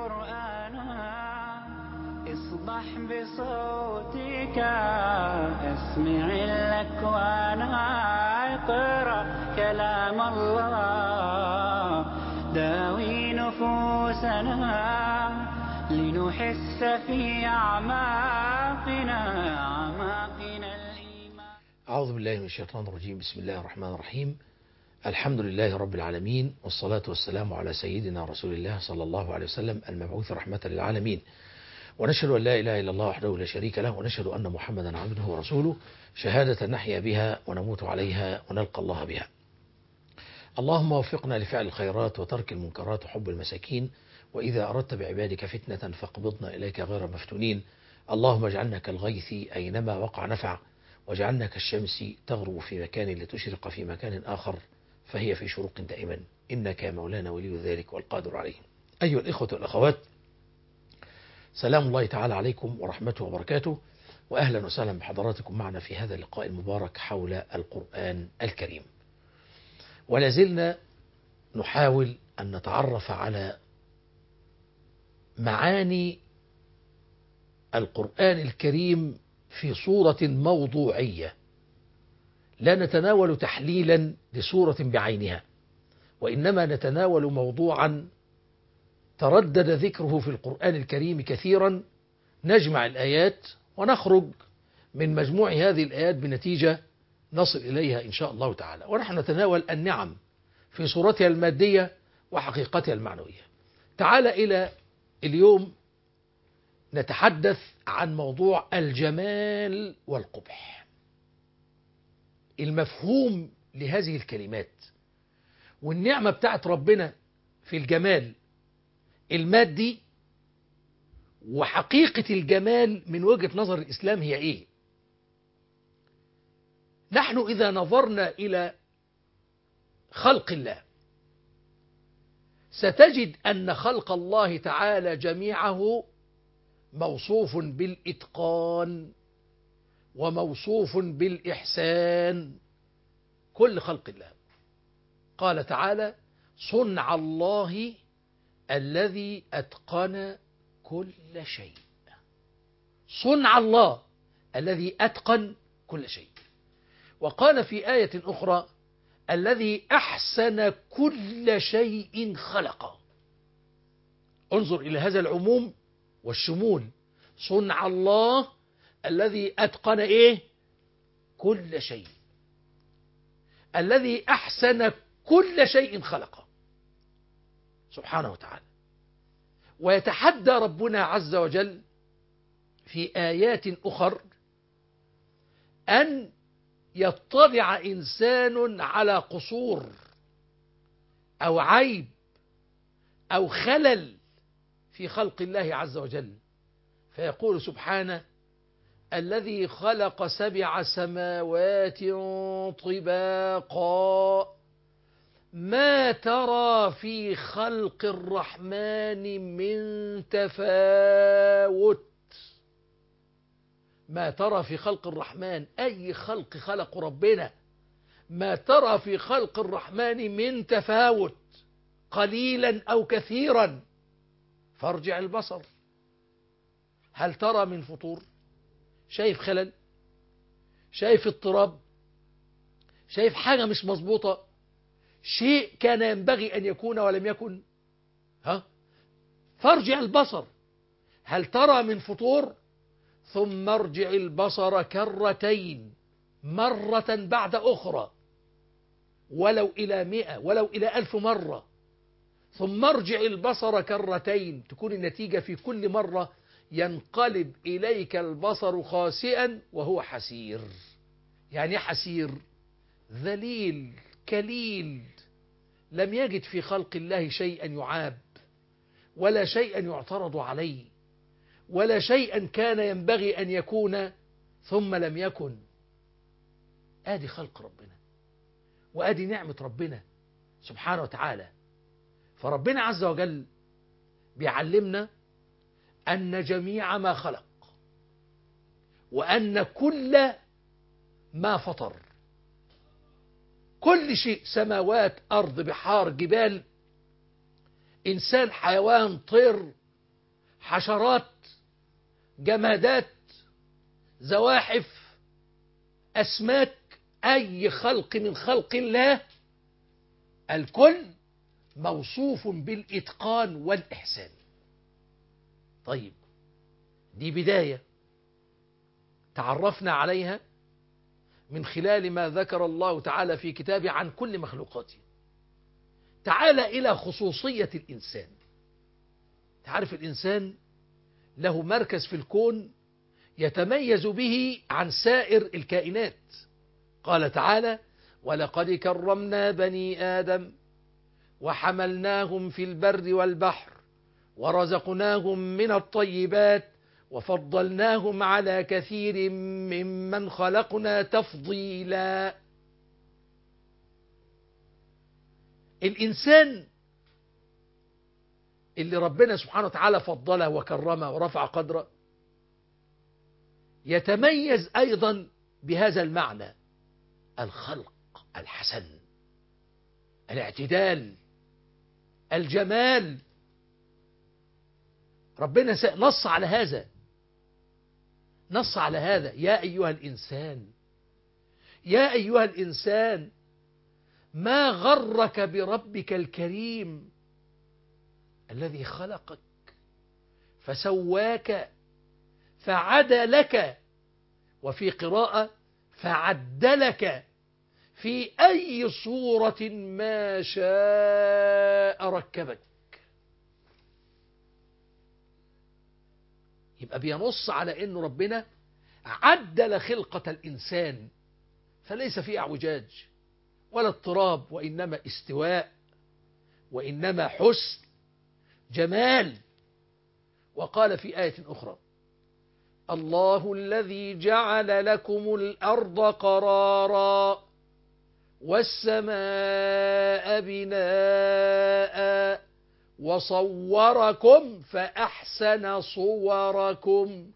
القرآن اصبح بصوتك اسمع الأكوان اقرأ كلام الله داوي نفوسنا لنحس في أعماقنا أعماقنا الإيمان أعوذ بالله من الشيطان الرجيم بسم الله الرحمن الرحيم الحمد لله رب العالمين والصلاة والسلام على سيدنا رسول الله صلى الله عليه وسلم المبعوث رحمة للعالمين ونشهد أن لا إله إلا الله وحده لا شريك له ونشهد أن محمدا عبده ورسوله شهادة نحيا بها ونموت عليها ونلقى الله بها اللهم وفقنا لفعل الخيرات وترك المنكرات وحب المساكين وإذا أردت بعبادك فتنة فاقبضنا إليك غير مفتونين اللهم اجعلنا كالغيث أينما وقع نفع واجعلنا كالشمس تغرب في مكان لتشرق في مكان آخر فهي في شروق دائما إنك يا مولانا ولي ذلك والقادر عليه أيها الإخوة والأخوات سلام الله تعالى عليكم ورحمته وبركاته وأهلا وسهلا بحضراتكم معنا في هذا اللقاء المبارك حول القرآن الكريم ولازلنا نحاول أن نتعرف على معاني القرآن الكريم في صورة موضوعية لا نتناول تحليلا لصورة بعينها وإنما نتناول موضوعا تردد ذكره في القرآن الكريم كثيرا نجمع الآيات ونخرج من مجموع هذه الآيات بنتيجة نصل إليها إن شاء الله تعالى ونحن نتناول النعم في صورتها المادية وحقيقتها المعنوية تعال إلى اليوم نتحدث عن موضوع الجمال والقبح المفهوم لهذه الكلمات والنعمة بتاعت ربنا في الجمال المادي وحقيقة الجمال من وجهة نظر الإسلام هي إيه نحن إذا نظرنا إلى خلق الله ستجد أن خلق الله تعالى جميعه موصوف بالإتقان وموصوف بالإحسان كل خلق الله قال تعالى صنع الله الذي أتقن كل شيء صنع الله الذي أتقن كل شيء وقال في آية أخرى الذي أحسن كل شيء خلقه انظر إلى هذا العموم والشمول صنع الله الذي أتقن إيه كل شيء الذي أحسن كل شيء خلقه سبحانه وتعالى ويتحدى ربنا عز وجل في آيات أخر أن يطلع إنسان على قصور أو عيب أو خلل في خلق الله عز وجل فيقول سبحانه الذي خلق سبع سماوات طباقا ما ترى في خلق الرحمن من تفاوت ما ترى في خلق الرحمن أي خلق خلق ربنا ما ترى في خلق الرحمن من تفاوت قليلا أو كثيرا فارجع البصر هل ترى من فطور شايف خلل شايف اضطراب شايف حاجة مش مظبوطة شيء كان ينبغي أن يكون ولم يكن ها فارجع البصر هل ترى من فطور ثم ارجع البصر كرتين مرة بعد أخرى ولو إلى مئة ولو إلى ألف مرة ثم ارجع البصر كرتين تكون النتيجة في كل مرة ينقلب إليك البصر خاسئا وهو حسير يعني حسير ذليل كليل لم يجد في خلق الله شيئا يعاب ولا شيئا يعترض عليه ولا شيئا كان ينبغي أن يكون ثم لم يكن آدي خلق ربنا وآدي نعمة ربنا سبحانه وتعالى فربنا عز وجل بيعلمنا أن جميع ما خلق وأن كل ما فطر كل شيء سماوات أرض بحار جبال إنسان حيوان طير حشرات جمادات زواحف أسماك أي خلق من خلق الله الكل موصوف بالإتقان والإحسان طيب دي بداية تعرفنا عليها من خلال ما ذكر الله تعالى في كتابه عن كل مخلوقاته تعال إلى خصوصية الإنسان تعرف الإنسان له مركز في الكون يتميز به عن سائر الكائنات قال تعالى ولقد كرمنا بني آدم وحملناهم في البر والبحر ورزقناهم من الطيبات وفضلناهم على كثير ممن خلقنا تفضيلا الإنسان اللي ربنا سبحانه وتعالى فضله وكرمه ورفع قدره يتميز أيضا بهذا المعنى الخلق الحسن الاعتدال الجمال ربنا نص على هذا نص على هذا يا أيها الإنسان يا أيها الإنسان ما غرك بربك الكريم الذي خلقك فسواك فعدلك وفي قراءة فعدلك في أي صورة ما شاء ركبك يبقى بينص على أن ربنا عدل خلقة الإنسان فليس في اعوجاج ولا اضطراب وإنما استواء وإنما حسن جمال وقال في آية أخرى الله الذي جعل لكم الأرض قرارا والسماء بناء وصوركم فأحسن صوركم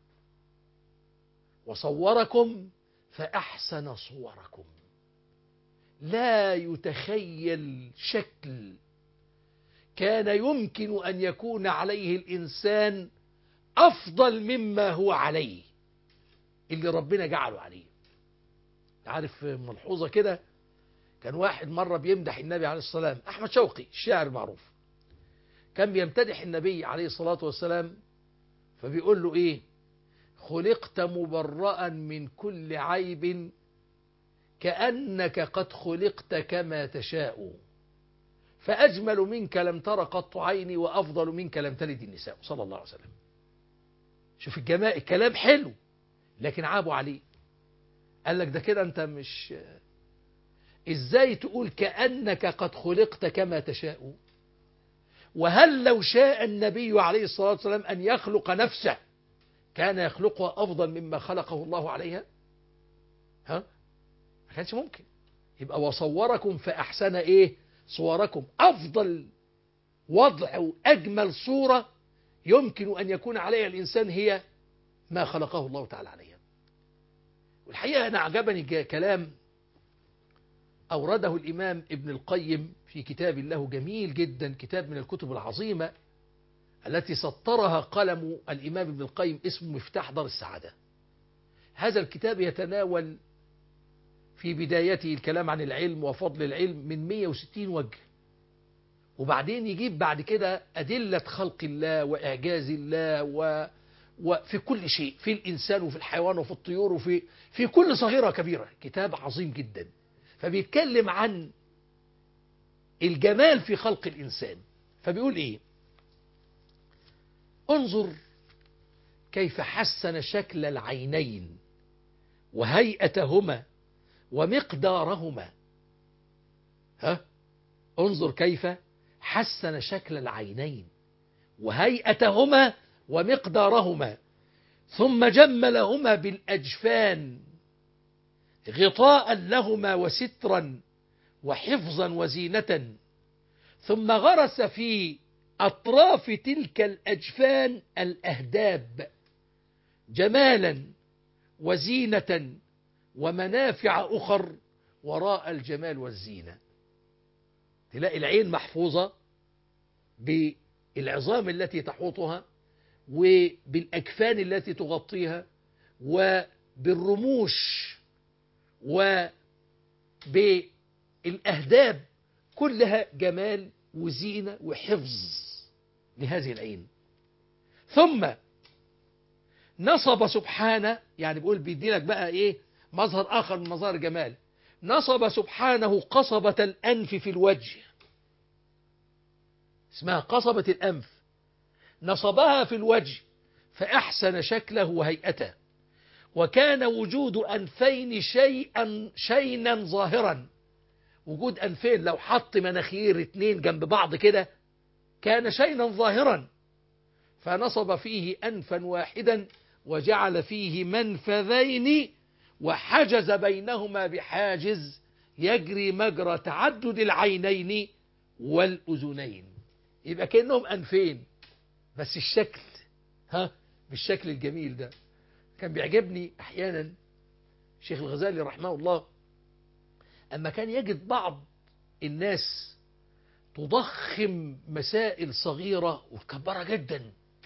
وصوركم فأحسن صوركم لا يتخيل شكل كان يمكن أن يكون عليه الإنسان أفضل مما هو عليه اللي ربنا جعله عليه عارف ملحوظة كده كان واحد مرة بيمدح النبي عليه الصلاة والسلام أحمد شوقي الشاعر المعروف كان بيمتدح النبي عليه الصلاة والسلام فبيقول له إيه خلقت مبرأ من كل عيب كأنك قد خلقت كما تشاء فأجمل منك لم تر قط عيني وأفضل منك لم تلد النساء صلى الله عليه وسلم شوف الجماء الكلام حلو لكن عابوا عليه قال لك ده كده انت مش ازاي تقول كأنك قد خلقت كما تشاء وهل لو شاء النبي عليه الصلاة والسلام أن يخلق نفسه كان يخلقها أفضل مما خلقه الله عليها ها ما كانش ممكن يبقى وصوركم فأحسن إيه صوركم أفضل وضع وأجمل صورة يمكن أن يكون عليها الإنسان هي ما خلقه الله تعالى عليها والحقيقة أنا أعجبني كلام أورده الإمام ابن القيم في كتاب له جميل جدا كتاب من الكتب العظيمة التي سطرها قلم الإمام ابن القيم اسمه مفتاح دار السعادة هذا الكتاب يتناول في بدايته الكلام عن العلم وفضل العلم من 160 وجه وبعدين يجيب بعد كده أدلة خلق الله وإعجاز الله و وفي كل شيء في الإنسان وفي الحيوان وفي الطيور وفي في كل صغيرة كبيرة كتاب عظيم جدا فبيتكلم عن الجمال في خلق الإنسان فبيقول إيه انظر كيف حسن شكل العينين وهيئتهما ومقدارهما ها انظر كيف حسن شكل العينين وهيئتهما ومقدارهما ثم جملهما بالأجفان غطاء لهما وسترا وحفظا وزينة ثم غرس في أطراف تلك الأجفان الأهداب جمالا وزينة ومنافع أخر وراء الجمال والزينة تلاقي العين محفوظة بالعظام التي تحوطها وبالأكفان التي تغطيها وبالرموش وبالأهداب كلها جمال وزينة وحفظ لهذه العين ثم نصب سبحانه يعني بيقول بيدي لك بقى ايه مظهر اخر من مظاهر الجمال نصب سبحانه قصبة الانف في الوجه اسمها قصبة الانف نصبها في الوجه فاحسن شكله وهيئته وكان وجود انفين شيئا شينا ظاهرا وجود انفين لو حط مناخير اتنين جنب بعض كده كان شينا ظاهرا فنصب فيه أنفا واحدا وجعل فيه منفذين وحجز بينهما بحاجز يجري مجرى تعدد العينين والأذنين يبقى كأنهم أنفين بس الشكل ها بالشكل الجميل ده كان بيعجبني أحيانا شيخ الغزالي رحمه الله أما كان يجد بعض الناس تضخم مسائل صغيرة وتكبرها جدا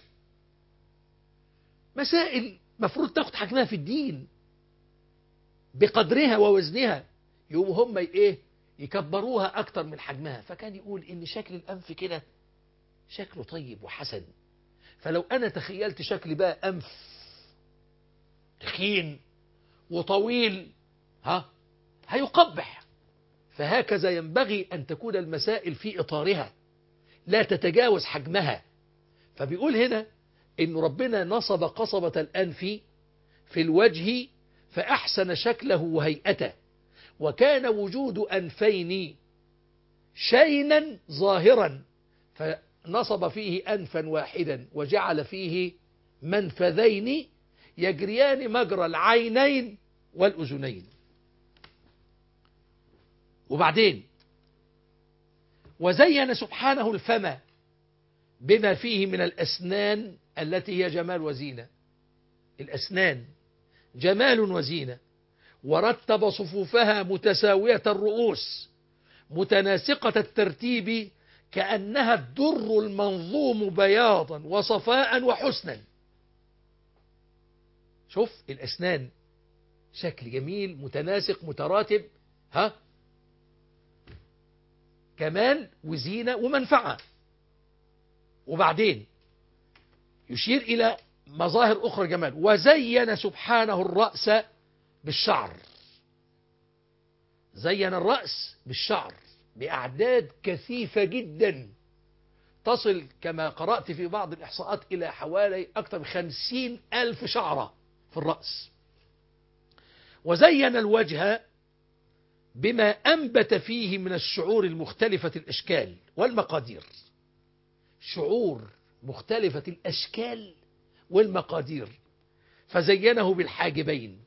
مسائل مفروض تاخد حجمها في الدين بقدرها ووزنها يقوموا هم ايه يكبروها اكتر من حجمها فكان يقول ان شكل الانف كده شكله طيب وحسن فلو انا تخيلت شكل بقى انف تخين وطويل ها هيقبح فهكذا ينبغي أن تكون المسائل في إطارها لا تتجاوز حجمها فبيقول هنا إن ربنا نصب قصبة الأنف في الوجه فأحسن شكله وهيئته وكان وجود أنفين شينا ظاهرا فنصب فيه أنفا واحدا وجعل فيه منفذين يجريان مجرى العينين والأذنين وبعدين وزين سبحانه الفم بما فيه من الأسنان التي هي جمال وزينة الأسنان جمال وزينة ورتب صفوفها متساوية الرؤوس متناسقة الترتيب كأنها الدر المنظوم بياضا وصفاء وحسنا شوف الأسنان شكل جميل متناسق متراتب ها كمال وزينة ومنفعة وبعدين يشير إلى مظاهر أخرى جمال وزين سبحانه الرأس بالشعر زين الرأس بالشعر بأعداد كثيفة جدا تصل كما قرأت في بعض الإحصاءات إلى حوالي أكثر من خمسين ألف شعرة في الرأس وزين الوجه بما أنبت فيه من الشعور المختلفة الأشكال والمقادير شعور مختلفة الأشكال والمقادير فزينه بالحاجبين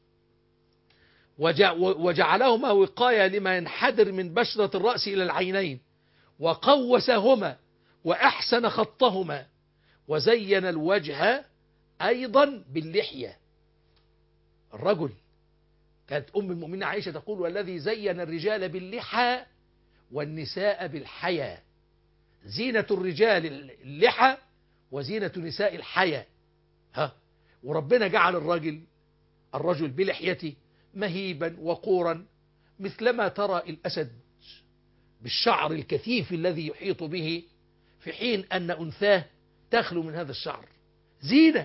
وجعلهما وقاية لما ينحدر من بشرة الرأس إلى العينين وقوسهما وأحسن خطهما وزين الوجه أيضا باللحية الرجل كانت أم المؤمنين عائشة تقول والذي زين الرجال باللحى والنساء بالحيا زينة الرجال اللحى وزينة نساء الحيا ها وربنا جعل الرجل الرجل بلحيته مهيبا وقورا مثلما ترى الأسد بالشعر الكثيف الذي يحيط به في حين أن أنثاه تخلو من هذا الشعر زينة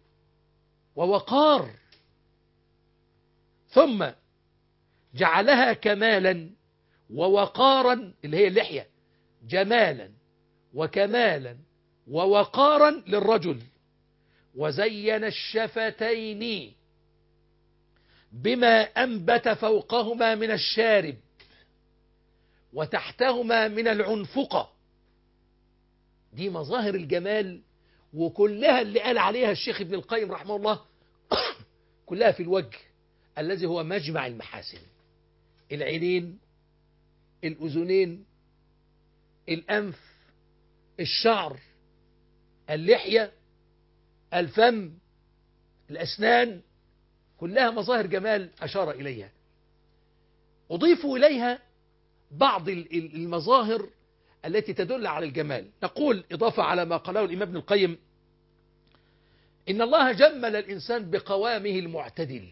ووقار ثم جعلها كمالا ووقارا اللي هي اللحية جمالا وكمالا ووقارا للرجل وزين الشفتين بما أنبت فوقهما من الشارب وتحتهما من العنفقة دي مظاهر الجمال وكلها اللي قال عليها الشيخ ابن القيم رحمه الله كلها في الوجه الذي هو مجمع المحاسن العينين الأذنين الأنف الشعر اللحية الفم الأسنان كلها مظاهر جمال أشار إليها أضيف إليها بعض المظاهر التي تدل على الجمال نقول إضافة على ما قاله الإمام ابن القيم إن الله جمل الإنسان بقوامه المعتدل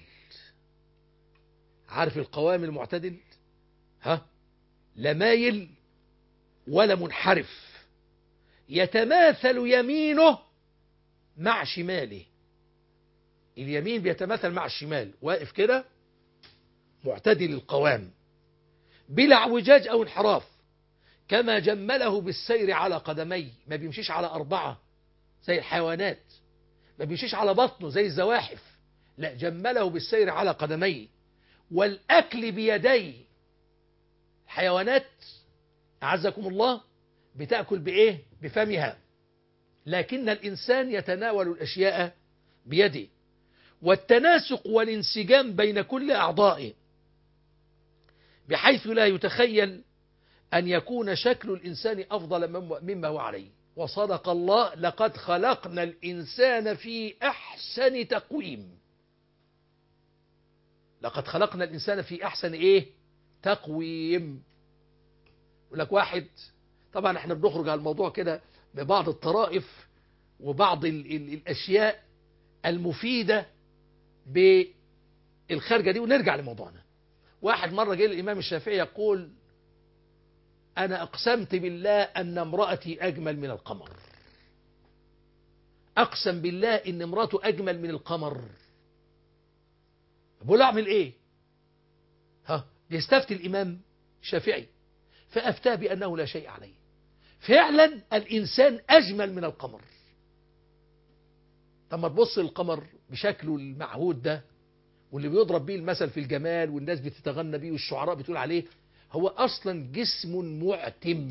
عارف القوام المعتدل ها لا مايل ولا منحرف يتماثل يمينه مع شماله اليمين بيتماثل مع الشمال واقف كده معتدل القوام بلا اعوجاج أو انحراف كما جمله بالسير على قدمي ما بيمشيش على أربعة زي الحيوانات ما بيمشيش على بطنه زي الزواحف لا جمله بالسير على قدمي والأكل بيدي الحيوانات أعزكم الله بتأكل بإيه بفمها لكن الإنسان يتناول الأشياء بيده والتناسق والانسجام بين كل أعضائه بحيث لا يتخيل أن يكون شكل الإنسان أفضل مما هو عليه وصدق الله لقد خلقنا الإنسان في أحسن تقويم لقد خلقنا الإنسان في أحسن إيه تقويم يقول لك واحد طبعا احنا بنخرج على الموضوع كده ببعض الطرائف وبعض ال ال الأشياء المفيدة بالخارجة دي ونرجع لموضوعنا واحد مرة جه الإمام الشافعي يقول أنا أقسمت بالله أن امرأتي أجمل من القمر أقسم بالله أن امرأته أجمل من القمر بقول أعمل إيه ها بيستفتي الإمام الشافعي فأفتاه بأنه لا شيء عليه فعلا الإنسان أجمل من القمر لما تبص للقمر بشكله المعهود ده واللي بيضرب بيه المثل في الجمال والناس بتتغنى بيه والشعراء بتقول عليه هو أصلا جسم معتم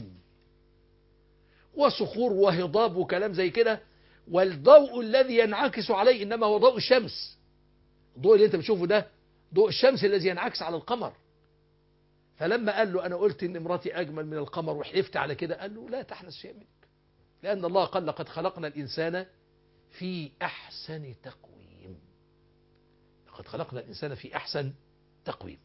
وصخور وهضاب وكلام زي كده والضوء الذي ينعكس عليه إنما هو ضوء الشمس الضوء اللي انت بتشوفه ده ضوء الشمس الذي ينعكس على القمر فلما قال له أنا قلت إن امرأتي أجمل من القمر وحلفت على كده قال له لا تحنث شيء منك لأن الله قال لقد خلقنا الإنسان في أحسن تقويم لقد خلقنا الإنسان في أحسن تقويم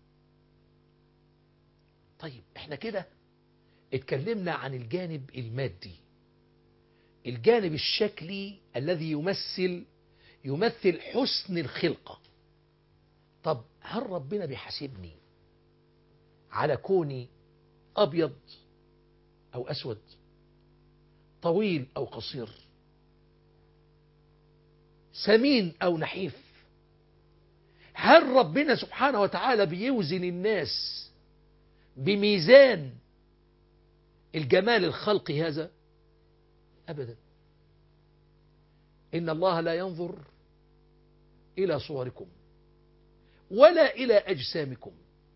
طيب احنا كده اتكلمنا عن الجانب المادي الجانب الشكلي الذي يمثل يمثل حسن الخلقة طب هل ربنا بيحاسبني على كوني أبيض أو أسود طويل أو قصير سمين أو نحيف هل ربنا سبحانه وتعالى بيوزن الناس بميزان الجمال الخلقي هذا أبدا إن الله لا ينظر إلى صوركم ولا إلى أجسامكم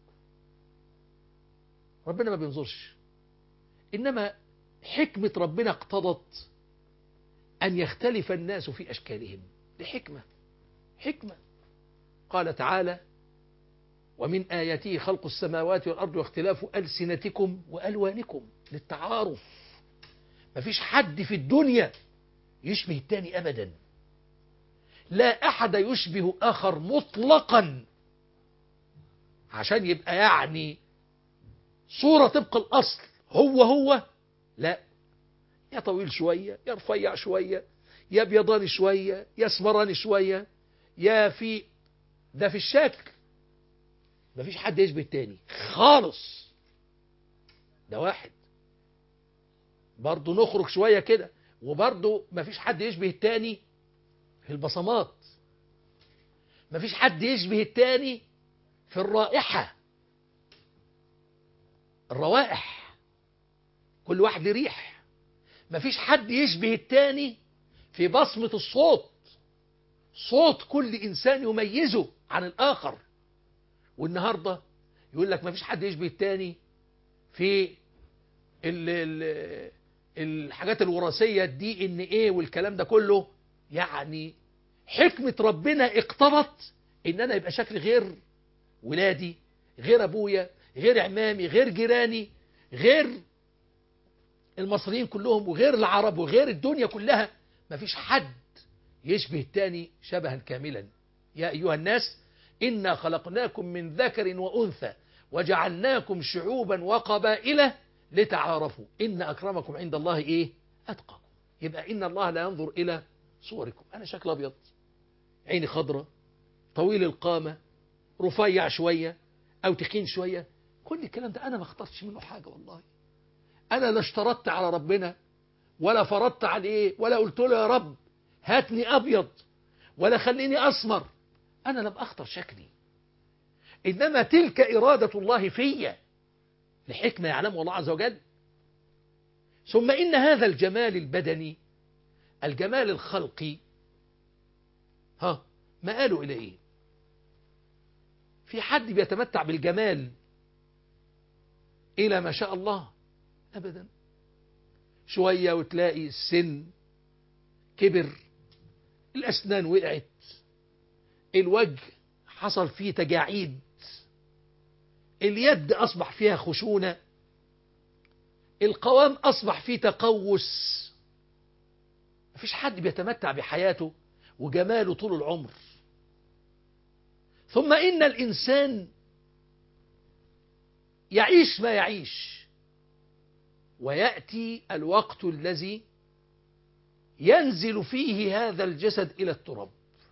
ربنا ما بينظرش إنما حكمة ربنا اقتضت أن يختلف الناس في أشكالهم لحكمة حكمة قال تعالى ومن آياته خلق السماوات والأرض واختلاف ألسنتكم وألوانكم للتعارف مفيش حد في الدنيا يشبه التاني أبدا لا أحد يشبه آخر مطلقا عشان يبقى يعني صورة طبق الأصل هو هو لا يا طويل شوية يا رفيع شوية يا بيضاني شوية يا اسمراني شوية يا في ده في الشكل مفيش حد يشبه التاني خالص ده واحد برضه نخرج شوية كده وبرضه مفيش حد يشبه التاني في البصمات مفيش حد يشبه التاني في الرائحة الروائح كل واحد له ريح مفيش حد يشبه التاني في بصمة الصوت صوت كل إنسان يميزه عن الآخر والنهاردة يقول لك مفيش حد يشبه التاني في ال ال الحاجات الوراثية الدي ان ايه والكلام ده كله يعني حكمة ربنا اقتضت ان انا يبقى شكلي غير ولادي غير ابويا غير عمامي غير جيراني غير المصريين كلهم وغير العرب وغير الدنيا كلها مفيش حد يشبه التاني شبها كاملا يا أيها الناس إنا خلقناكم من ذكر وأنثى وجعلناكم شعوبا وقبائل لتعارفوا إن أكرمكم عند الله إيه أتقاكم يبقى إن الله لا ينظر إلى صوركم أنا شكل أبيض عيني خضرة طويل القامة رفيع شوية أو تخين شوية كل الكلام ده أنا ما اخترتش منه حاجة والله أنا لا اشترطت على ربنا ولا فرضت عليه ولا قلت له يا رب هاتني أبيض ولا خليني أسمر أنا لم أختر شكلي إنما تلك إرادة الله فيا لحكمة يعلمها الله عز وجل ثم إن هذا الجمال البدني الجمال الخلقي ها ما قالوا إلى إيه في حد بيتمتع بالجمال إلى ما شاء الله أبدا شوية وتلاقي السن كبر الأسنان وقعت الوجه حصل فيه تجاعيد اليد أصبح فيها خشونة القوام أصبح فيه تقوس مفيش حد بيتمتع بحياته وجماله طول العمر ثم إن الإنسان يعيش ما يعيش ويأتي الوقت الذي ينزل فيه هذا الجسد إلى التراب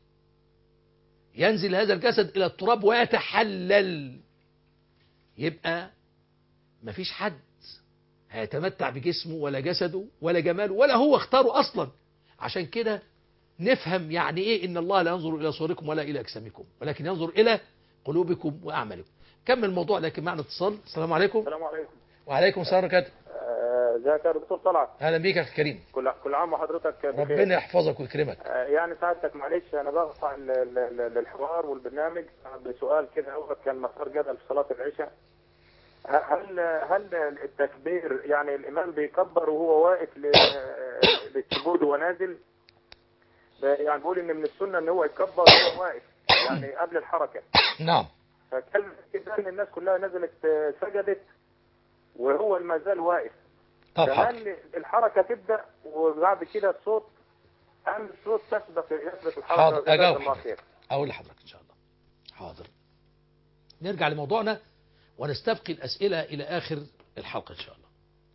ينزل هذا الجسد إلى التراب ويتحلل يبقى مفيش حد هيتمتع بجسمه ولا جسده ولا جماله ولا هو اختاره أصلا عشان كده نفهم يعني إيه إن الله لا ينظر إلى صوركم ولا إلى أجسامكم ولكن ينظر إلى قلوبكم وأعمالكم كمل الموضوع لكن معنا اتصال السلام عليكم السلام عليكم وعليكم السلام ورحمة الله آه، ازيك يا دكتور طلعت أهلا بيك يا أخي كريم كل كل عام وحضرتك بخير ربنا يحفظك ويكرمك آه، يعني سعادتك معلش انا بقطع ال- ال- ال- الحوار والبرنامج بسؤال كده اول كان مسار جدل في صلاه العشاء ه- هل هل التكبير يعني الامام بيكبر وهو واقف ل- للسجود وهو نازل يعني بيقول ان من السنه ان هو يكبر وهو واقف يعني قبل الحركه نعم فكان كده ان الناس كلها نزلت آه، سجدت وهو ما زال واقف طب حاضر كمان الحركة تبدأ وبعد كده الصوت أهم الصوت تسبق يسبق الحركة حاضر، جزاك أجاوب الله حضرتك. خير. أقول لحضرتك إن شاء الله حاضر نرجع لموضوعنا ونستبقي الأسئلة إلى آخر الحلقة إن شاء الله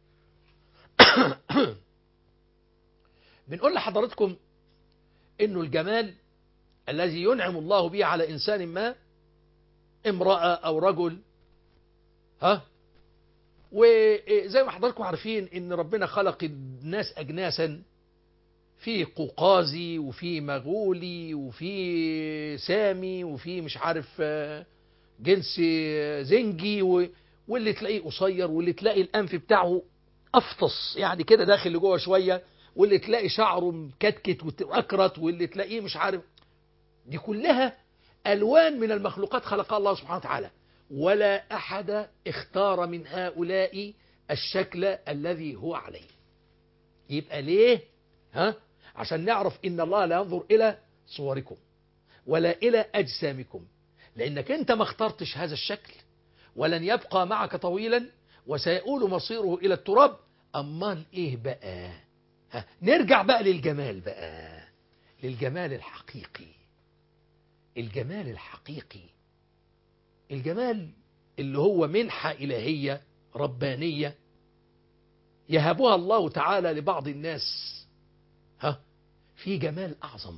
بنقول لحضراتكم إنه الجمال الذي ينعم الله به على إنسان ما امرأة أو رجل ها وزي ما حضراتكم عارفين إن ربنا خلق الناس أجناسا في قوقازي وفي مغولي وفي سامي وفي مش عارف آه، جنس آه، زنجي و- واللي تلاقيه قصير واللي تلاقي الأنف بتاعه أفطس يعني كده داخل لجوه شوية واللي تلاقي شعره مكتكت وأكرت واللي تلاقيه مش عارف دي كلها ألوان من المخلوقات خلقها الله سبحانه وتعالى ولا أحد اختار من هؤلاء الشكل الذي هو عليه يبقى ليه ها عشان نعرف ان الله لا ينظر الى صوركم ولا الى اجسامكم لانك انت ما اخترتش هذا الشكل ولن يبقى معك طويلا وسيؤول مصيره الى التراب امال ايه بقى ها نرجع بقى للجمال بقى للجمال الحقيقي الجمال الحقيقي الجمال اللي هو منحة إلهية ربانية يهبها الله تعالى لبعض الناس ها في جمال أعظم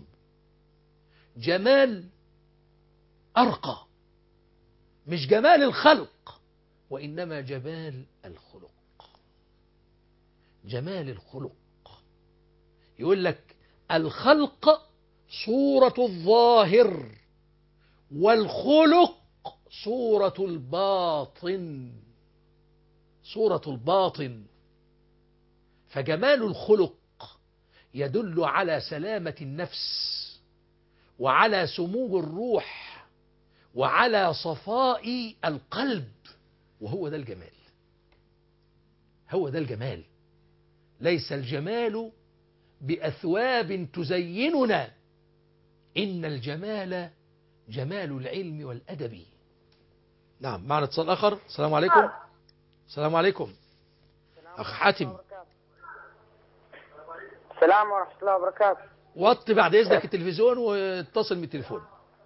جمال أرقى مش جمال الخلق وإنما جمال الخلق جمال الخلق يقول لك الخلق صورة الظاهر والخلق صورة الباطن صورة الباطن فجمال الخلق يدل على سلامة النفس وعلى سمو الروح وعلى صفاء القلب وهو ده الجمال هو ده الجمال ليس الجمال بأثواب تزيننا إن الجمال جمال العلم والأدب نعم معنا اتصال آخر السلام عليكم السلام عليكم أخ حاتم السلام ورحمة الله وبركاته وطي بعد إذنك التلفزيون واتصل من التليفون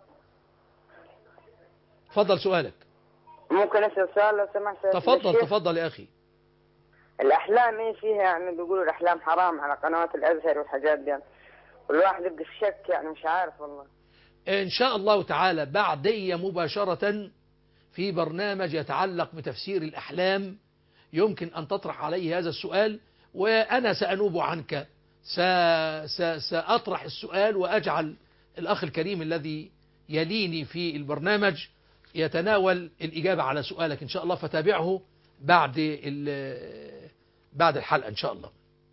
تفضل سؤالك ممكن أسأل سؤال لو سمحت يا تفضل شيخ؟ تفضل يا أخي الأحلام إيه فيها يعني بيقولوا الأحلام حرام على قنوات الأزهر والحاجات دي الواحد يبقى في شك يعني مش عارف والله إن شاء الله تعالى بعدي مباشرة في برنامج يتعلق بتفسير الأحلام يمكن أن تطرح عليه هذا السؤال وأنا سأنوب عنك س... س... سأطرح السؤال وأجعل الأخ الكريم الذي يليني في البرنامج يتناول الإجابة على سؤالك إن شاء الله فتابعه بعد ال... بعد الحلقة إن شاء الله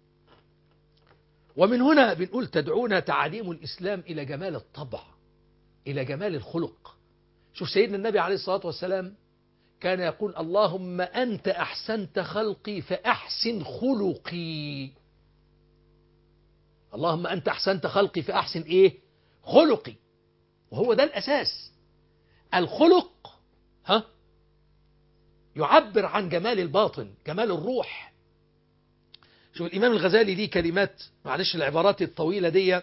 ومن هنا بنقول تدعونا تعاليم الإسلام إلى جمال الطبع إلى جمال الخلق شوف سيدنا النبي عليه الصلاة والسلام كان يقول اللهم أنت أحسنت خلقي فأحسن خلقي اللهم أنت أحسنت خلقي فأحسن إيه خلقي وهو ده الأساس الخلق ها يعبر عن جمال الباطن جمال الروح شوف الإمام الغزالي دي كلمات معلش العبارات الطويلة دي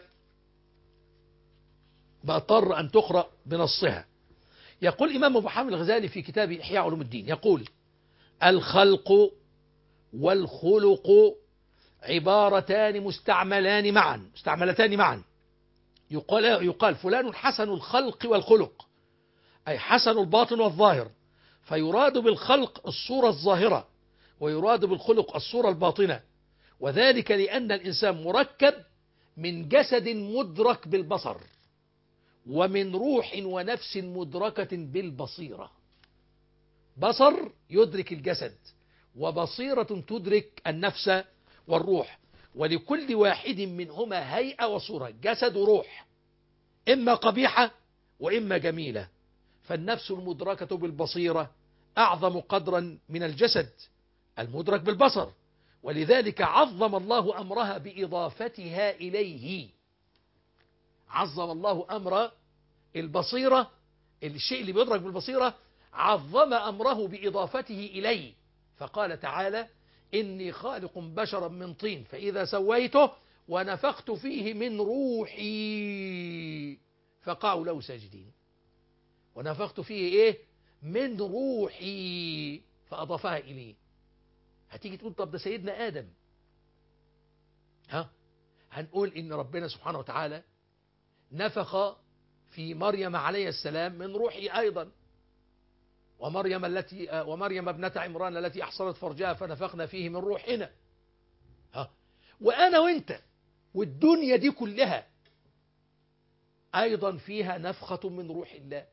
بأضطر أن تقرأ بنصها يقول الإمام أبو حامد الغزالي في كتاب إحياء علوم الدين يقول الخلق والخلق عبارتان مستعملان معا مستعملتان معا يقال, يقال فلان حسن الخلق والخلق أي حسن الباطن والظاهر فيراد بالخلق الصورة الظاهرة ويراد بالخلق الصورة الباطنة وذلك لأن الإنسان مركب من جسد مدرك بالبصر ومن روح ونفس مدركة بالبصيرة بصر يدرك الجسد وبصيرة تدرك النفس والروح ولكل واحد منهما هيئة وصورة جسد وروح إما قبيحة وإما جميلة فالنفس المدركة بالبصيرة أعظم قدرا من الجسد المدرك بالبصر ولذلك عظم الله أمرها بإضافتها إليه عظم الله أمر البصيرة الشيء اللي بيدرك بالبصيرة عظم أمره بإضافته إليه فقال تعالى إني خالق بشرا من طين فإذا سويته ونفخت فيه من روحي فقعوا له ساجدين ونفخت فيه إيه من روحي فأضافها إليه هتيجي تقول طب ده سيدنا آدم ها هنقول إن ربنا سبحانه وتعالى نفخ في مريم عليه السلام من روحي أيضا ومريم التي ومريم ابنة عمران التي أحصنت فرجها فنفخنا فيه من روحنا ها وأنا وأنت والدنيا دي كلها أيضا فيها نفخة من روح الله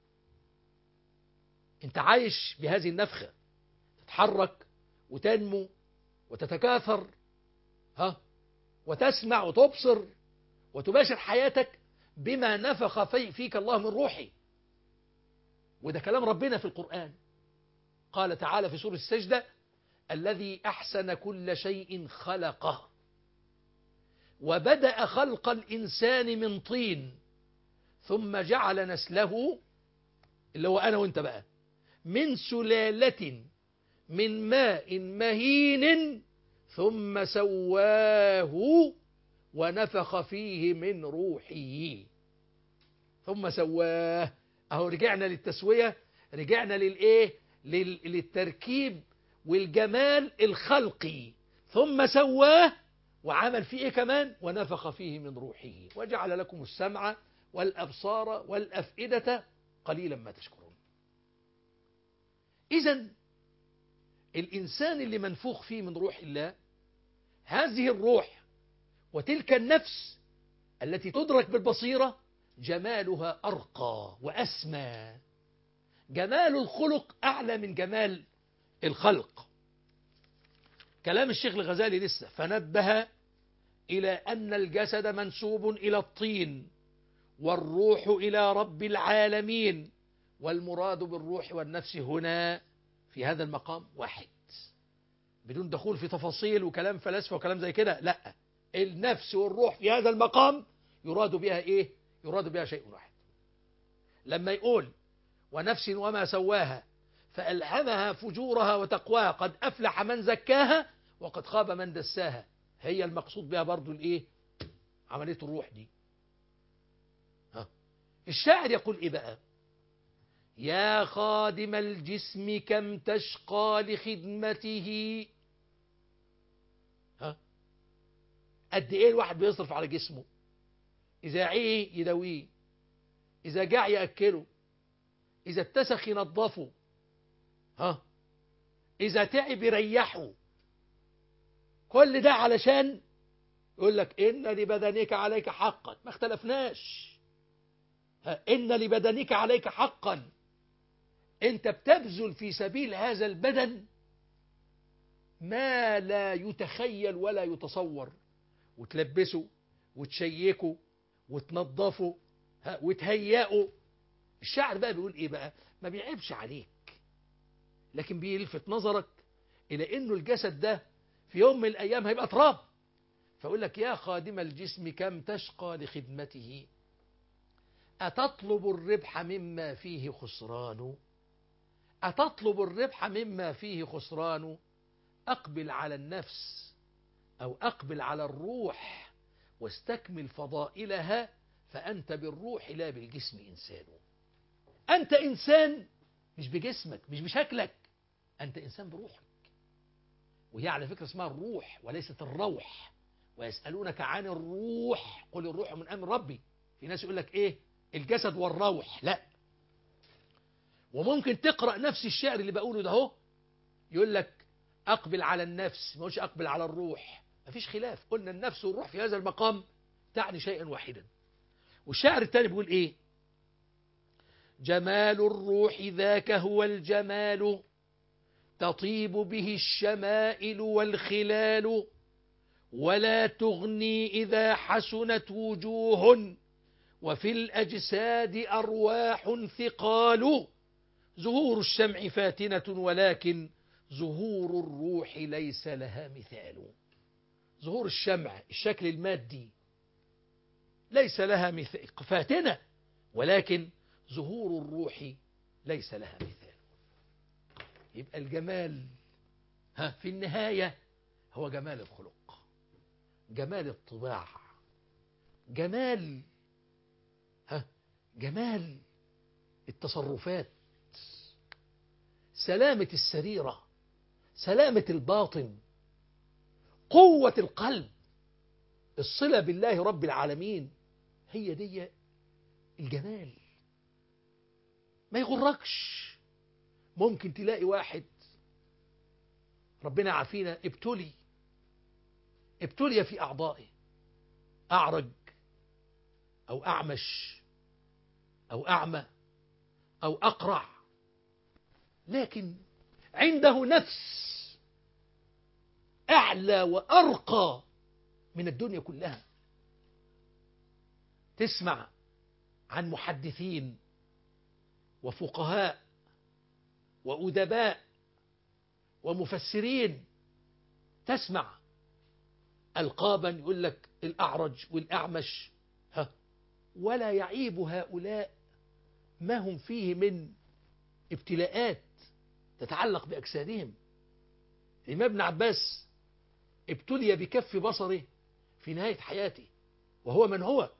أنت عايش بهذه النفخة تتحرك وتنمو وتتكاثر ها وتسمع وتبصر وتباشر حياتك بما نفخ في فيك الله من روحي وده كلام ربنا في القرآن قال تعالى في سورة السجدة الذي أحسن كل شيء خلقه وبدأ خلق الإنسان من طين ثم جعل نسله اللي هو أنا وانت بقى من سلالة من ماء مهين ثم سواه ونفخ فيه من روحه ثم سواه اهو رجعنا للتسوية رجعنا للايه لل... للتركيب والجمال الخلقي ثم سواه وعمل فيه ايه كمان ونفخ فيه من روحه وجعل لكم السمع والابصار والافئدة قليلا ما تشكرون اذا الانسان اللي منفوخ فيه من روح الله هذه الروح وتلك النفس التي تدرك بالبصيرة جمالها أرقى وأسمى جمال الخلق أعلى من جمال الخلق كلام الشيخ الغزالي لسه فنبه إلى أن الجسد منسوب إلى الطين والروح إلى رب العالمين والمراد بالروح والنفس هنا في هذا المقام واحد بدون دخول في تفاصيل وكلام فلاسفة وكلام زي كده لا النفس والروح في هذا المقام يراد بها ايه يراد بها شيء واحد لما يقول ونفس وما سواها فألهمها فجورها وتقواها قد أفلح من زكاها وقد خاب من دساها هي المقصود بها برضو الايه عملية الروح دي ها. الشاعر يقول ايه بقى يا خادم الجسم كم تشقى لخدمته ها قد ايه الواحد بيصرف على جسمه إذا عيه يداويه إذا جاع يأكله إذا اتسخ ينظفه ها إذا تعب يريحه كل ده علشان يقول لك إن لبدنك عليك حقا ما اختلفناش ها، إن لبدنك عليك حقا أنت بتبذل في سبيل هذا البدن ما لا يتخيل ولا يتصور وتلبسه وتشيكه وتنظفه ها، وتهيئه الشاعر بقى بيقول ايه بقى ما بيعيبش عليك لكن بيلفت نظرك الى انه الجسد ده في يوم من الايام هيبقى تراب فيقول لك يا خادم الجسم كم تشقى لخدمته أتطلب الربح مما فيه خسران أتطلب الربح مما فيه خسران أقبل على النفس أو أقبل على الروح واستكمل فضائلها فأنت بالروح لا بالجسم إنسان أنت إنسان مش بجسمك مش بشكلك أنت إنسان بروحك وهي على فكرة اسمها الروح وليست الروح ويسألونك عن الروح قل الروح من أمر ربي في ناس يقول لك إيه الجسد والروح لا وممكن تقرأ نفس الشعر اللي بقوله ده هو يقول لك أقبل على النفس ما قلش أقبل على الروح مفيش خلاف قلنا النفس والروح في هذا المقام تعني شيئا واحدا والشاعر الثاني بيقول إيه جمال الروح ذاك هو الجمال تطيب به الشمائل والخلال ولا تغني إذا حسنت وجوه وفي الأجساد أرواح ثقال ظهور الشمع فاتنة ولكن ظهور الروح ليس لها مثال ظهور الشمع الشكل المادي ليس لها مثال فاتنة ولكن ظهور الروح ليس لها مثال يبقى الجمال ها في النهاية هو جمال الخلق جمال الطباع جمال ها جمال التصرفات سلامة السريرة سلامة الباطن قوة القلب الصلة بالله رب العالمين هي دي الجمال ما يغركش ممكن تلاقي واحد ربنا عافينا ابتلي ابتلي في أعضائه أعرج أو أعمش أو أعمى أو أقرع لكن عنده نفس أعلى وأرقى من الدنيا كلها تسمع عن محدثين وفقهاء وأدباء ومفسرين تسمع ألقابا يقول لك الأعرج والأعمش ها ولا يعيب هؤلاء ما هم فيه من ابتلاءات تتعلق بأجسادهم الإمام ابن عباس ابتلي بكف بصره في نهاية حياته وهو من هو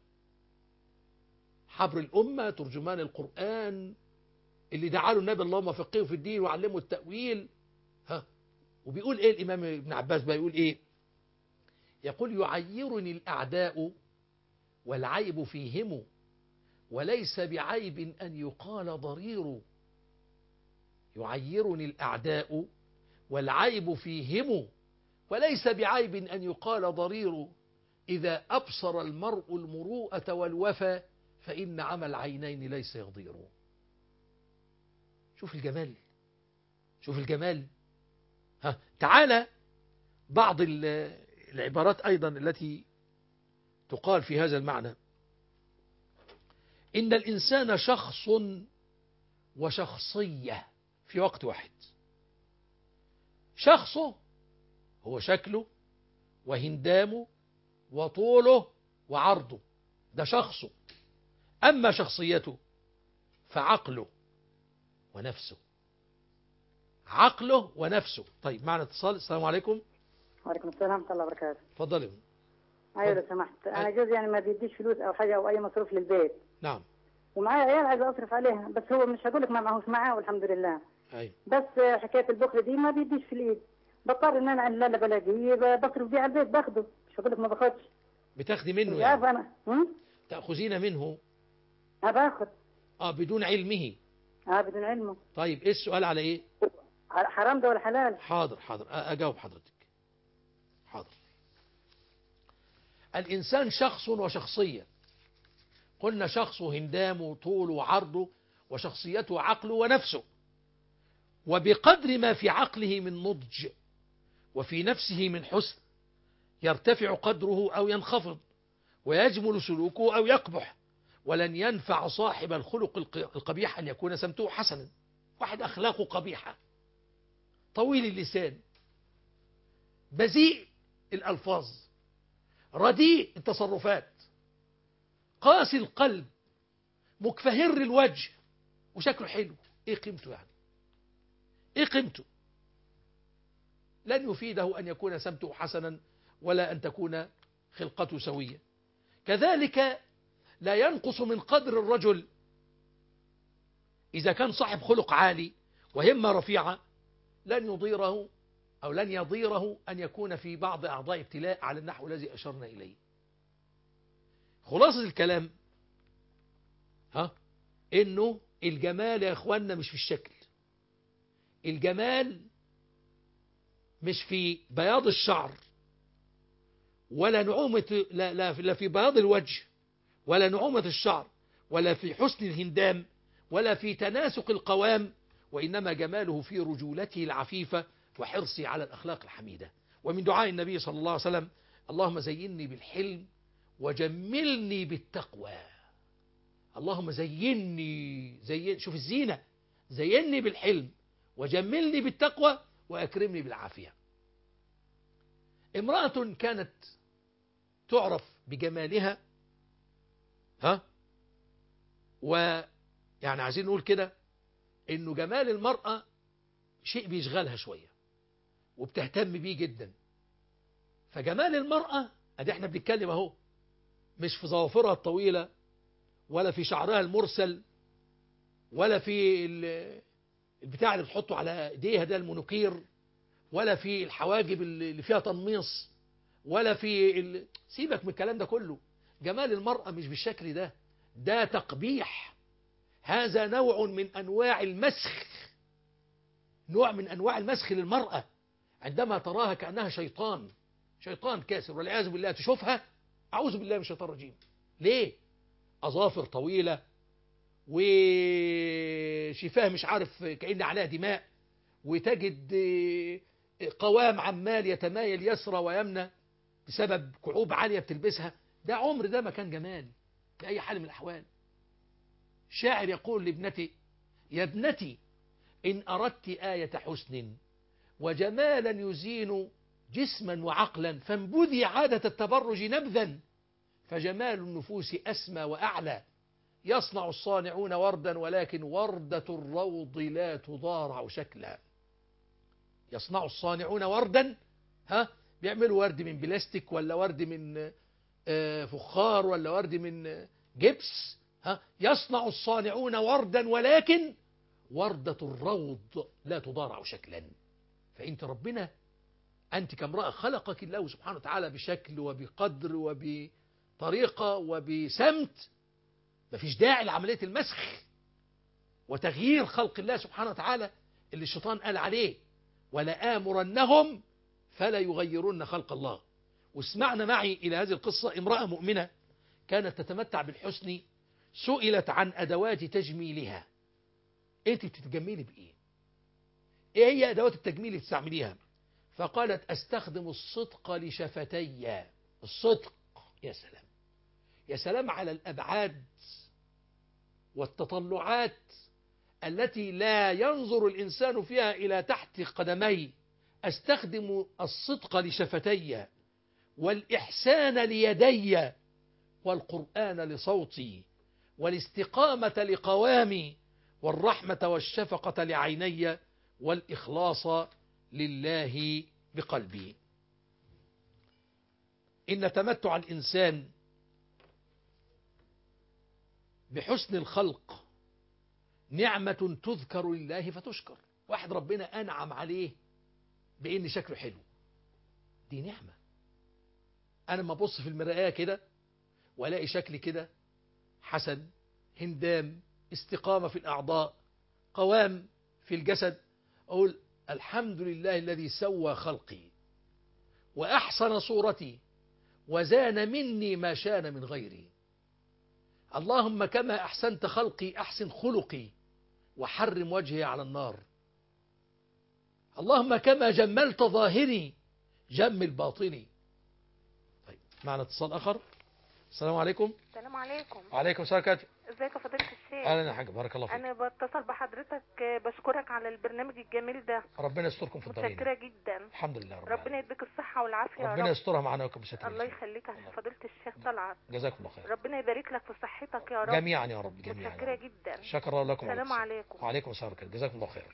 حبر الأمة ترجمان القرآن اللي دعا له النبي اللهم فقهه في الدين وعلمه التأويل ها وبيقول ايه الإمام ابن عباس بقى يقول ايه يقول يعيرني الأعداء والعيب فيهم وليس بعيب أن يقال ضرير يعيرني الأعداء والعيب فيهم وليس بعيب أن يقال ضرير إذا أبصر المرء المروءة والوفى فإن عمى العينين ليس يضير شوف الجمال شوف الجمال ها تعالى بعض العبارات أيضا التي تقال في هذا المعنى إن الإنسان شخص وشخصية في وقت واحد شخصه هو شكله وهندامه وطوله وعرضه ده شخصه أما شخصيته فعقله ونفسه عقله ونفسه طيب معنا اتصال السلام عليكم وعليكم السلام ورحمة الله وبركاته اتفضلي أيوة لو سمحت أنا جوزي يعني ما بيديش فلوس أو حاجة أو أي مصروف للبيت نعم ومعايا عيال عايزة أصرف عليها بس هو مش هقول لك ما معهوش معاه والحمد لله أي بس حكاية البخل دي ما بيديش في الإيد بضطر إن أنا لا لا بلاقيه بصرف بيه على البيت باخده مش هقول لك ما باخدش بتاخدي منه مش عارف يعني أنا هم؟ تأخذين منه اه باخد آه بدون علمه اه بدون علمه طيب إيه السؤال على إيه حرام ده ولا حلال حاضر حاضر أ- أجاوب حضرتك حاضر الإنسان شخص وشخصية قلنا شخصه هندامه وطوله وعرضه وشخصيته عقله ونفسه وبقدر ما في عقله من نضج وفي نفسه من حسن يرتفع قدره أو ينخفض ويجمل سلوكه أو يقبح ولن ينفع صاحب الخلق الق- القبيح أن يكون سمته حسنا واحد أخلاقه قبيحة طويل اللسان بذيء الألفاظ رديء التصرفات قاسي القلب مكفهر الوجه وشكله حلو ايه قيمته يعني ايه قيمته لن يفيده أن يكون سمته حسنا ولا أن تكون خلقته سوية كذلك لا ينقص من قدر الرجل إذا كان صاحب خلق عالي وهمة رفيعة لن يضيره أو لن يضيره أن يكون في بعض أعضاء ابتلاء على النحو الذي أشرنا إليه خلاصة الكلام ها إنه الجمال يا إخواننا مش في الشكل الجمال مش في بياض الشعر ولا نعومة لا, لا, لا في بياض الوجه ولا نعومة الشعر ولا في حسن الهندام ولا في تناسق القوام وإنما جماله في رجولته العفيفة وحرصه على الأخلاق الحميدة ومن دعاء النبي صلى الله عليه وسلم اللهم زيني بالحلم وجملني بالتقوى اللهم زيني زين شوف الزينة زيني بالحلم وجملني بالتقوى وأكرمني بالعافية امرأة كانت تعرف بجمالها ها ويعني عايزين نقول كده انه جمال المرأة شيء بيشغلها شوية وبتهتم بيه جدا فجمال المرأة ادي احنا بنتكلم اهو مش في ظوافرها الطويلة ولا في شعرها المرسل ولا في ال- البتاع اللي بتحطه على ايديها ده المنوكير ولا في الحواجب اللي فيها تنميص ولا في ال... سيبك من الكلام ده كله جمال المرأة مش بالشكل ده ده تقبيح هذا نوع من أنواع المسخ نوع من أنواع المسخ للمرأة عندما تراها كأنها شيطان شيطان كاسر والعياذ بالله تشوفها أعوذ بالله من الشيطان الرجيم ليه أظافر طويلة وشفاه مش عارف كأن عليها دماء وتجد قوام عمال يتمايل يسرى ويمنى بسبب كعوب عالية بتلبسها ده عمر ده ما كان جمال بأي حال من الأحوال شاعر يقول لابنتي يا ابنتي إن أردت آية حسن وجمالا يزين جسما وعقلا فانبذي عادة التبرج نبذا فجمال النفوس أسمى وأعلى يصنع الصانعون وردا ولكن وردة الروض لا تضارع شكلا يصنع الصانعون وردا ها بيعملوا ورد من بلاستيك ولا ورد من آه، فخار ولا ورد من آه، جبس ها يصنع الصانعون وردا ولكن وردة الروض لا تضارع شكلا فأنت ربنا أنت كامرأة خلقك الله سبحانه وتعالى بشكل وبقدر وبطريقة وبسمت مفيش داعي لعملية المسخ وتغيير خلق الله سبحانه وتعالى اللي الشيطان قال عليه ولا آمرنهم فلا يغيرن خلق الله واسمعنا معي إلى هذه القصة امرأة مؤمنة كانت تتمتع بالحسن سئلت عن أدوات تجميلها أنت بتتجملي بإيه إيه هي أدوات التجميل اللي بتستعمليها فقالت أستخدم الصدق لشفتي الصدق يا سلام يا سلام على الأبعاد والتطلعات التي لا ينظر الإنسان فيها إلى تحت قدمي أستخدم الصدق لشفتي والإحسان ليدي والقرآن لصوتي والاستقامة لقوامي والرحمة والشفقة لعيني والإخلاص لله بقلبي إن تمتع الإنسان بحسن الخلق نعمة تذكر لله فتشكر واحد ربنا أنعم عليه بإن شكله حلو دي نعمة أنا ما أبص في المرآة كده والاقي شكل كده حسن هندام استقامة في الأعضاء قوام في الجسد أقول الحمد لله الذي سوى خلقي وأحسن صورتي وزان مني ما شان من غيري اللهم كما أحسنت خلقي أحسن خلقي وحرم وجهي على النار اللهم كما جملت ظاهري جمل باطني طيب معنا اتصال آخر السلام عليكم السلام عليكم وعليكم السلام عليكم ازيك يا فضيلة الشيخ اهلا يا حاج بارك الله فيك انا بتصل بحضرتك آه، بشكرك على البرنامج الجميل ده ربنا يستركم في الدارين متشكرة جدا الحمد لله رب ربنا العالمين يديك الصحة والعافية يا ربنا رب يسترها معنا وكم بشكل الله جزيل. يخليك يا فضيلة الشيخ طلعت جزاكم الله خير ربنا يبارك لك في صحتك يا رب جميعا يا رب جميعا يا متشكرة رب. جدا شكر الله لكم السلام عليكم عليكم. وعليكم السلام ورحمة الله. جزاكم الله خير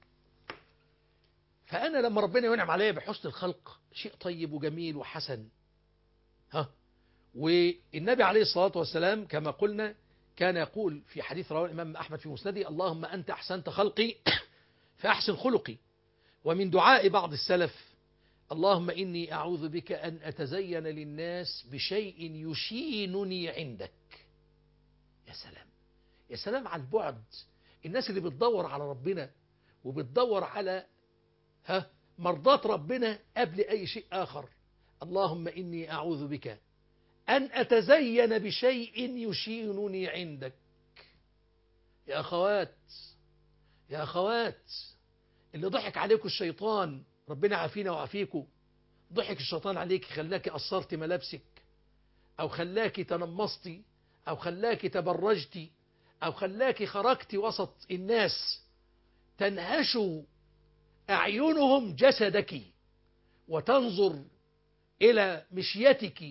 فأنا لما ربنا ينعم عليا بحسن الخلق شيء طيب وجميل وحسن ها والنبي عليه الصلاة والسلام كما قلنا كان يقول في حديث رواه الإمام أحمد في مسنده اللهم أنت أحسنت خلقي فأحسن خلقي ومن دعاء بعض السلف اللهم إني أعوذ بك أن أتزين للناس بشيء يشينني عندك يا سلام يا سلام على البعد الناس اللي بتدور على ربنا وبتدور على ها مرضاة ربنا قبل أي شيء آخر اللهم إني أعوذ بك أن أتزين بشيء يشينني عندك يا أخوات يا أخوات اللي ضحك عليكم الشيطان ربنا عافينا وعافيكم ضحك الشيطان عليك خلاك قصرت ملابسك أو خلاك تنمصتي أو خلاك تبرجتي أو خلاك خرجت وسط الناس تنهش أعينهم جسدك وتنظر إلى مشيتك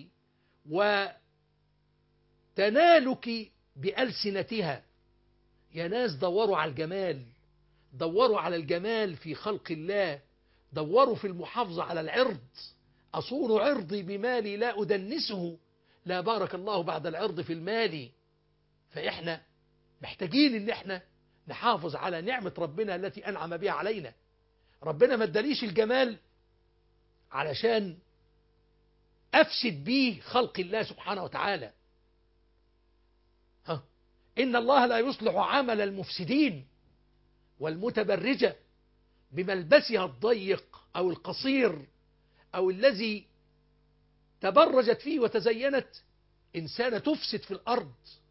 وتنالك بألسنتها يا ناس دوروا على الجمال دوروا على الجمال في خلق الله دوروا في المحافظة على العرض أصون عرضي بمالي لا أدنسه لا بارك الله بعد العرض في المال فإحنا محتاجين إن إحنا نحافظ على نعمة ربنا التي أنعم بها علينا ربنا ما اداليش الجمال علشان أفسد بيه خلق الله سبحانه وتعالى ها إن الله لا يصلح عمل المفسدين والمتبرجة بملبسها الضيق أو القصير أو الذي تبرجت فيه وتزينت إنسانة تفسد في الأرض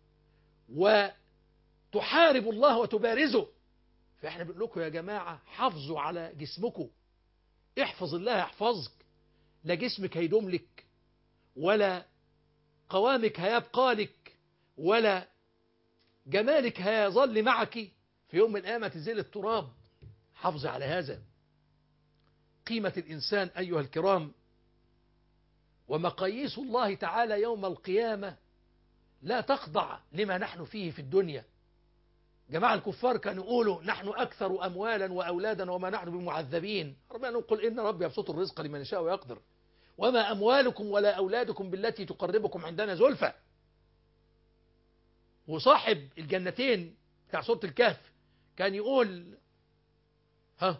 وتحارب الله وتبارزه فإحنا بنقول لكم يا جماعة حافظوا على جسمكم احفظ الله يحفظك لا جسمك هيدوم لك ولا قوامك هيبقى لك ولا جمالك هيظل معك في يوم من الأيام تزيل التراب حافظ على هذا قيمة الإنسان أيها الكرام ومقاييس الله تعالى يوم القيامة لا تخضع لما نحن فيه في الدنيا جماعة الكفار كانوا يقولوا نحن أكثر أموالا وأولادا وما نحن بمعذبين ربنا يقول إن ربي يبسط الرزق لمن يشاء ويقدر وما أموالكم ولا أولادكم بالتي تقربكم عندنا زلفى وصاحب الجنتين بتاع سورة الكهف كان يقول ها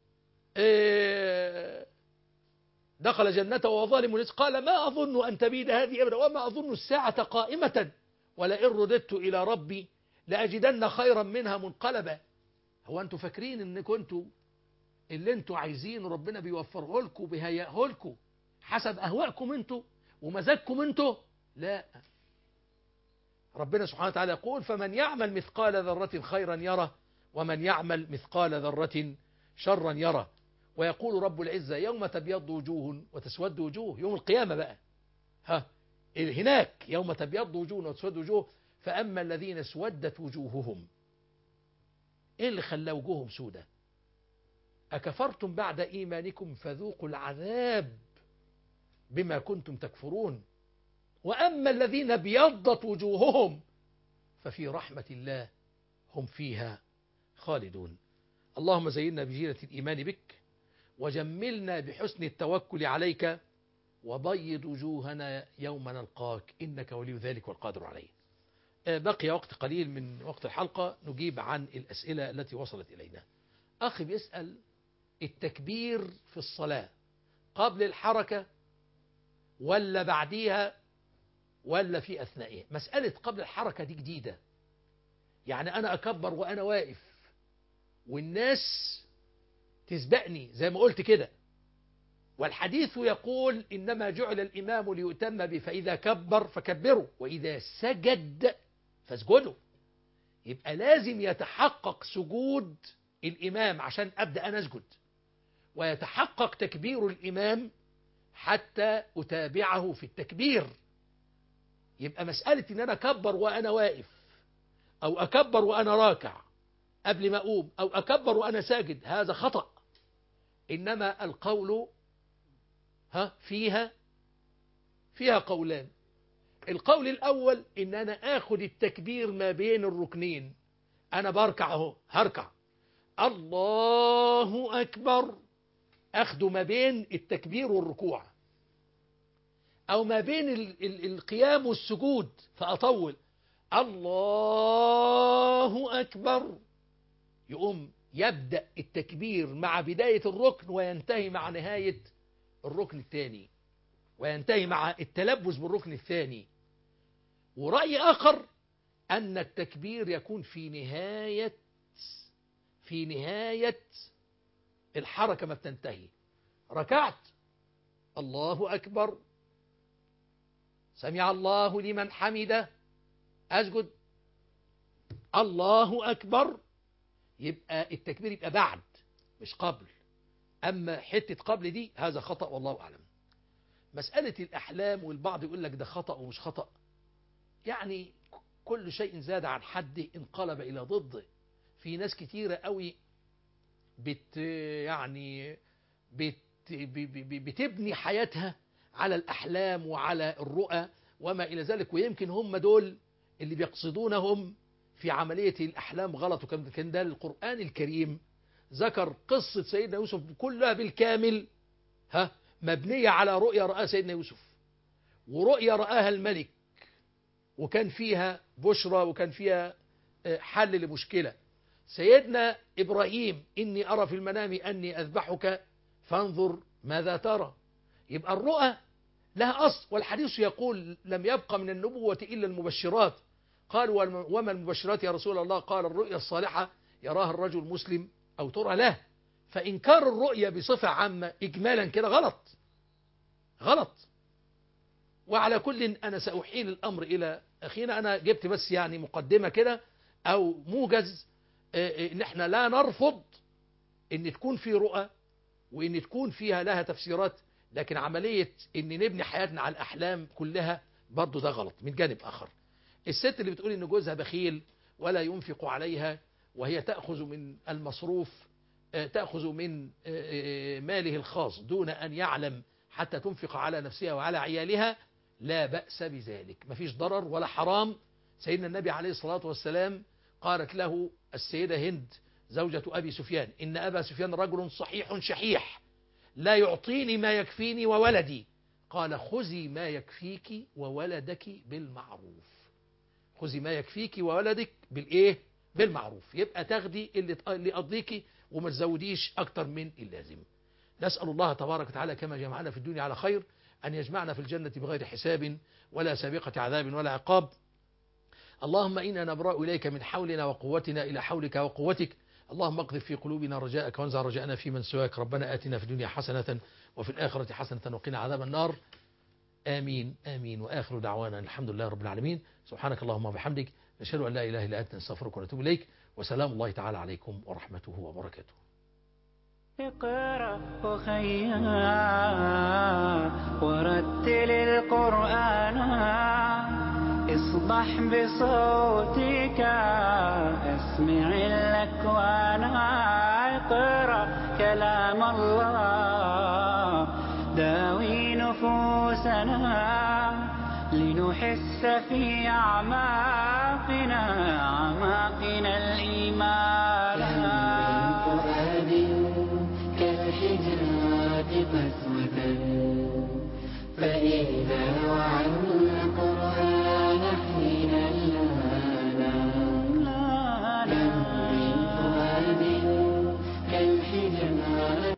إيه دخل جنته وهو ظالم لنفسه قال ما أظن أن تبيد هذه أبدا وما أظن الساعة قائمة ولئن رددت إلى ربي لأجدن خيرا منها منقلبا هو أنتوا فاكرين إن كنتوا اللي انتوا عايزين ربنا بيوفره لكم بيهيئه لكم حسب أهوائكم انتوا ومزاجكم انتوا لا ربنا سبحانه وتعالى يقول فمن يعمل مثقال ذرة خيرا يره ومن يعمل مثقال ذرة شرا يره ويقول رب العزة يوم تبيض وجوه وتسود وجوه يوم القيامة بقى ها هناك يوم تبيض وجوه وتسود وجوه فأما الذين اسودت وجوههم إيه اللي خلى وجوههم سودة أكفرتم بعد إيمانكم فذوقوا العذاب بما كنتم تكفرون وأما الذين ابيضت وجوههم ففي رحمة الله هم فيها خالدون اللهم زينا بزينة الإيمان بك وجملنا بحسن التوكل عليك وبيض وجوهنا يوم نلقاك إنك ولي ذلك والقادر عليه بقي وقت قليل من وقت الحلقة نجيب عن الأسئلة التي وصلت إلينا أخي بيسأل التكبير في الصلاة قبل الحركة ولا بعديها ولا في أثنائها مسألة قبل الحركة دي جديدة يعني أنا أكبر وأنا واقف والناس تسبقني زي ما قلت كده والحديث يقول إنما جعل الإمام ليؤتم به فإذا كبر فكبروا وإذا سجد فاسجدوا يبقى لازم يتحقق سجود الإمام عشان أبدأ أنا أسجد ويتحقق تكبير الإمام حتى أتابعه في التكبير يبقى مسألة إن أنا أكبر وأنا واقف أو أكبر وأنا راكع قبل ما أقوم أو أكبر وأنا ساجد هذا خطأ إنما القول ها فيها فيها قولان القول الأول إن أنا آخد التكبير ما بين الركنين أنا بركع أهو هركع الله أكبر أخده ما بين التكبير والركوع أو ما بين ال ال القيام والسجود فأطول الله أكبر يقوم يبدأ التكبير مع بداية الركن وينتهي مع نهاية الركن الثاني وينتهي مع التلبس بالركن الثاني ورأي آخر أن التكبير يكون في نهاية في نهاية الحركة ما بتنتهي ركعت الله أكبر سمع الله لمن حمده أسجد الله أكبر يبقى التكبير يبقى بعد مش قبل أما حتة قبل دي هذا خطأ والله أعلم مسألة الأحلام والبعض يقول لك ده خطأ ومش خطأ يعني كل شيء زاد عن حده انقلب إلى ضده في ناس كتيرة قوي بت يعني بت بتبني حياتها على الأحلام وعلى الرؤى وما إلى ذلك ويمكن هم دول اللي بيقصدونهم في عملية الأحلام غلط وكان كان ده القرآن الكريم ذكر قصة سيدنا يوسف كلها بالكامل ها مبنية على رؤيا رآها سيدنا يوسف ورؤيا رآها الملك وكان فيها بشرى وكان فيها حل لمشكلة سيدنا إبراهيم إني أرى في المنام أني أذبحك فانظر ماذا ترى يبقى الرؤى لها أصل والحديث يقول لم يبقى من النبوة إلا المبشرات قال وما المبشرات يا رسول الله قال الرؤيا الصالحة يراها الرجل مسلم أو ترى له فإنكار الرؤيا بصفة عامة إجمالا كده غلط غلط وعلى كل أنا سأحيل الأمر إلى أخينا أنا جبت بس يعني مقدمة كده أو موجز إن احنا لا نرفض إن تكون في رؤى وإن تكون فيها لها تفسيرات لكن عملية إن نبني حياتنا على الأحلام كلها برضه ده غلط من جانب آخر الست اللي بتقول إن جوزها بخيل ولا ينفق عليها وهي تأخذ من المصروف تأخذ من ماله الخاص دون أن يعلم حتى تنفق على نفسها وعلى عيالها لا بأس بذلك مفيش ضرر ولا حرام سيدنا النبي عليه الصلاة والسلام قالت له السيدة هند زوجة أبي سفيان إن أبا سفيان رجل صحيح شحيح لا يعطيني ما يكفيني وولدي قال خذي ما يكفيك وولدك بالمعروف خذي ما يكفيك وولدك بالإيه بالمعروف يبقى تاخدي اللي اللي يقضيكي وما تزوديش أكتر من اللازم نسأل الله تبارك وتعالى كما جمعنا في الدنيا على خير أن يجمعنا في الجنة بغير حساب ولا سابقة عذاب ولا عقاب اللهم إنا نبرأ إليك من حولنا وقوتنا إلى حولك وقوتك اللهم اقذف في قلوبنا رجاءك وانزع رجاءنا في من سواك ربنا آتنا في الدنيا حسنة وفي الآخرة حسنة وقنا عذاب النار آمين آمين وآخر دعوانا الحمد لله رب العالمين سبحانك اللهم وبحمدك نشهد أن لا إله إلا أنت نستغفرك ونتوب إليك وسلام الله تعالى عليكم ورحمته وبركاته اقرأ أخيا ورتل القرآن اصبح بصوتك اسمع الأكوان اقرأ كلام الله داوي نفوسنا لنحس في أعماقنا أعماقنا الإيمان كالحجارة قسوة